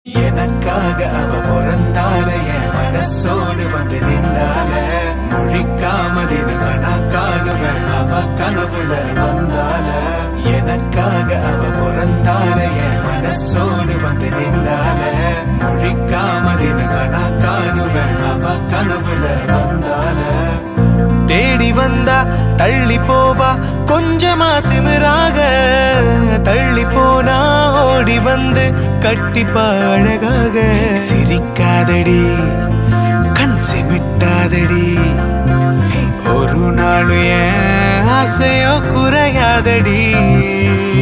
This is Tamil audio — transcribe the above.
எனக்காக அவ பிறந்தால என் மனசோடு வந்து நின்றால முழிக்காம தின கணக்கானுவன் அவ கனவுல வந்தால எனக்காக அவ பிறந்தால என் மனசோடு வந்து நின்றால முழிக்காம தின கணக்கானுவன் அவ கனவுல வந்தால தேடி வந்தா தள்ளி போவா கொஞ்சமா திமிராக தள்ளி போனா ஓடி வந்து கட்டிப்பா அழகாக சிரிக்காதடி கண் சிமிட்டாதடி ஒரு நாள் என் ஆசையோ குறையாதடி